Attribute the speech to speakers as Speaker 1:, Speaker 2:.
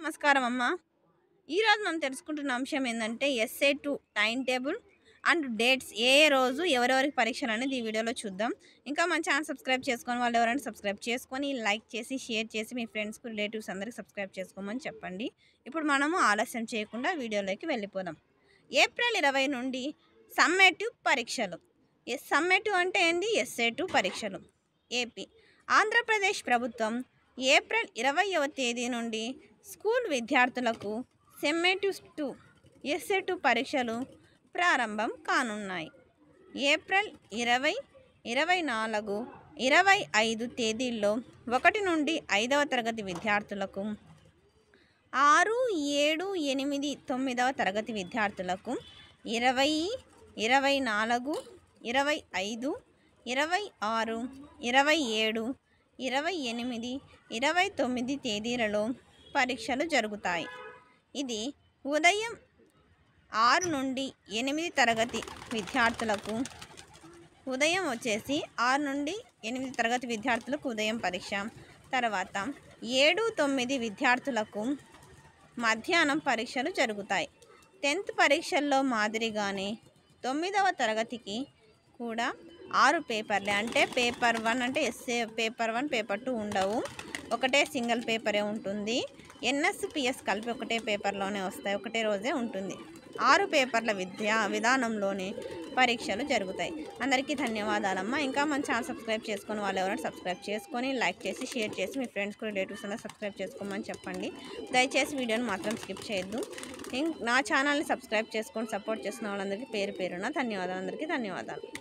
Speaker 1: నమస్కారం అమ్మ ఈరోజు మనం తెలుసుకుంటున్న అంశం ఏంటంటే SA two time table and dates ఏ ఏ రోజు ఎవరెవరికి పరీక్షలు అనేది ఈ వీడియోలో చూద్దాం ఇంకా మన ఛానల్ సబ్స్క్రైబ్ చేసుకొని వాళ్ళు ఎవరైనా సబ్స్క్రైబ్ చేసుకొని లైక్ చేసి షేర్ చేసి మీ ఫ్రెండ్స్కి రిలేటివ్స్ అందరికి సబ్స్క్రైబ్ చేసుకోమని చెప్పండి ఇప్పుడు మనము ఆలస్యం చేయకుండా వీడియోలోకి వెళ్ళిపోదాం ఏప్రిల్ ఇరవై నుండి సమ్మేటివ్ పరీక్షలు ఎస్ సమ్మేటివ్ అంటే ఏంది ఎస్ఏ టూ పరీక్షలు ఏపీ ఆంధ్రప్రదేశ్ ప్రభుత్వం ఏప్రిల్ ఇరవైవ తేదీ నుండి స్కూల్ విద్యార్థులకు సెమ్మేటివ్ టూ ఎస్ఏ టూ పరీక్షలు ప్రారంభం కానున్నాయి ఏప్రిల్ ఇరవై ఇరవై నాలుగు ఇరవై ఐదు తేదీల్లో ఒకటి నుండి ఐదవ తరగతి విద్యార్థులకు ఆరు ఏడు ఎనిమిది తొమ్మిదవ తరగతి విద్యార్థులకు ఇరవై ఇరవై నాలుగు ఇరవై ఐదు ఇరవై ఆరు ఇరవై ఏడు ఇరవై ఎనిమిది ఇరవై తొమ్మిది తేదీలలో పరీక్షలు జరుగుతాయి ఇది ఉదయం ఆరు నుండి ఎనిమిది తరగతి విద్యార్థులకు ఉదయం వచ్చేసి ఆరు నుండి ఎనిమిది తరగతి విద్యార్థులకు ఉదయం పరీక్ష తర్వాత ఏడు తొమ్మిది విద్యార్థులకు మధ్యాహ్నం పరీక్షలు జరుగుతాయి టెన్త్ పరీక్షల్లో మాదిరిగానే తొమ్మిదవ తరగతికి కూడా ఆరు పేపర్లే అంటే పేపర్ వన్ అంటే SA paper one paper two ఉండవు ఒకటే సింగిల్ పేపరే ఉంటుంది ఎన్ఎస్పిఎస్ కలిపి ఒకటే పేపర్లోనే వస్తాయి ఒకటే రోజే ఉంటుంది ఆరు పేపర్ల విద్యా విధానంలోనే పరీక్షలు జరుగుతాయి అందరికీ ధన్యవాదాలమ్మా ఇంకా మన ఛానల్ సబ్స్క్రైబ్ చేసుకొని వాళ్ళు ఎవరైనా సబ్స్క్రైబ్ చేసుకొని లైక్ చేసి షేర్ చేసి మీ ఫ్రెండ్స్కి రిలేటివ్స్ అన్న సబ్స్క్రైబ్ చేసుకోమని చెప్పండి దయచేసి వీడియోని మాత్రం స్కిప్ చేయొద్దు ఇం- నా ఛానల్ని సబ్స్క్రైబ్ చేసుకొని సపోర్ట్ చేసిన వాళ్ళందరికీ పేరు పేరున ధన్యవాదాలు అందరికీ ధన్యవాదాలు